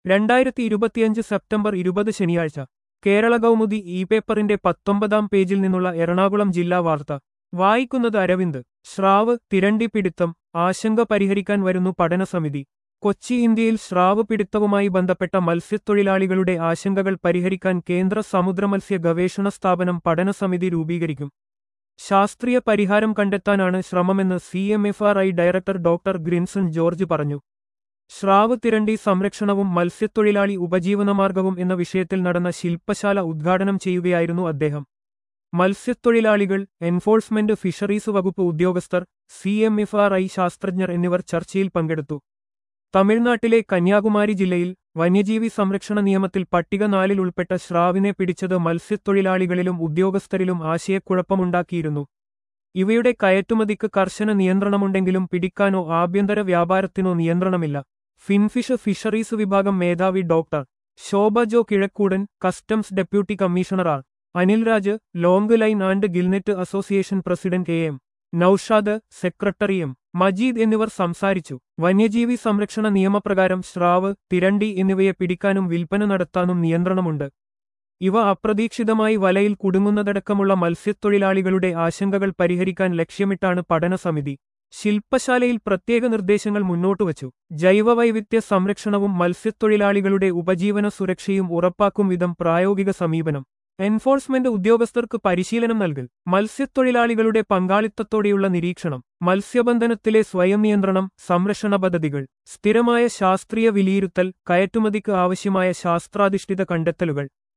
രണ്ടായിരത്തി ഇരുപത്തിയഞ്ച് സെപ്റ്റംബർ ഇരുപത് ശനിയാഴ്ച കേരള കൗമുദി ഇ പേപ്പറിന്റെ പത്തൊമ്പതാം പേജിൽ നിന്നുള്ള എറണാകുളം ജില്ലാ വാർത്ത വായിക്കുന്നത് അരവിന്ദ് സ്രാവ് തിരണ്ടി പിടുത്തം ആശങ്ക പരിഹരിക്കാൻ വരുന്നു പഠനസമിതി കൊച്ചി ഇന്ത്യയിൽ സ്രാവ് പിടുത്തവുമായി ബന്ധപ്പെട്ട മത്സ്യത്തൊഴിലാളികളുടെ ആശങ്കകൾ പരിഹരിക്കാൻ കേന്ദ്ര സമുദ്രമത്സ്യ ഗവേഷണ സ്ഥാപനം പഠനസമിതി രൂപീകരിക്കും ശാസ്ത്രീയ പരിഹാരം കണ്ടെത്താനാണ് ശ്രമമെന്ന് C M F R I director doctor Grinson George പറഞ്ഞു സ്രാവ് തിരണ്ടി സംരക്ഷണവും മത്സ്യത്തൊഴിലാളി ഉപജീവനമാർഗവും എന്ന വിഷയത്തിൽ നടന്ന ശില്പശാല ഉദ്ഘാടനം ചെയ്യുകയായിരുന്നു അദ്ദേഹം മത്സ്യത്തൊഴിലാളികൾ എൻഫോഴ്സ്മെന്റ് ഫിഷറീസ് വകുപ്പ് ഉദ്യോഗസ്ഥർ C M F R I ശാസ്ത്രജ്ഞർ എന്നിവർ ചർച്ചയിൽ പങ്കെടുത്തു തമിഴ്നാട്ടിലെ കന്യാകുമാരി ജില്ലയിൽ വന്യജീവി സംരക്ഷണ നിയമത്തിൽ പട്ടിക നാലിൽ ഉൾപ്പെട്ട സ്രാവിനെ പിടിച്ചത് മത്സ്യത്തൊഴിലാളികളിലും ഉദ്യോഗസ്ഥരിലും ആശയക്കുഴപ്പമുണ്ടാക്കിയിരുന്നു ഇവയുടെ കയറ്റുമതിക്ക് കർശന നിയന്ത്രണമുണ്ടെങ്കിലും പിടിക്കാനോ ആഭ്യന്തര വ്യാപാരത്തിനോ നിയന്ത്രണമില്ല ഫിൻഫിഷ് ഫിഷറീസ് വിഭാഗം മേധാവി doctor Shobha Jo Kizhakkoodan customs deputy commissioner R Anil Raj long line and gillnet association president A M Noushad secretary M Majeed എന്നിവർ സംസാരിച്ചു വന്യജീവി സംരക്ഷണ നിയമപ്രകാരം സ്രാവ് തിരണ്ടി എന്നിവയെ പിടിക്കാനും വിൽപ്പന നടത്താനും നിയന്ത്രണമുണ്ട് ഇവ അപ്രതീക്ഷിതമായി വലയിൽ കുടുങ്ങുന്നതടക്കമുള്ള മത്സ്യത്തൊഴിലാളികളുടെ ആശങ്കകൾ പരിഹരിക്കാൻ ലക്ഷ്യമിട്ടാണ് പഠനസമിതി ശില്പശാലയിൽ പ്രത്യേക നിർദ്ദേശങ്ങൾ മുന്നോട്ടുവച്ചു ജൈവവൈവിധ്യ സംരക്ഷണവും മത്സ്യത്തൊഴിലാളികളുടെ ഉപജീവന സുരക്ഷയും ഉറപ്പാക്കും വിധം പ്രായോഗിക സമീപനം എൻഫോഴ്സ്മെന്റ് ഉദ്യോഗസ്ഥർക്ക് പരിശീലനം നൽകൽ മത്സ്യത്തൊഴിലാളികളുടെ പങ്കാളിത്തത്തോടെയുള്ള നിരീക്ഷണം മത്സ്യബന്ധനത്തിലെ സ്വയം നിയന്ത്രണം സംരക്ഷണ പദ്ധതികൾ സ്ഥിരമായ ശാസ്ത്രീയ വിലയിരുത്തൽ കയറ്റുമതിക്ക് ആവശ്യമായ ശാസ്ത്രാധിഷ്ഠിത കണ്ടെത്തലുകൾ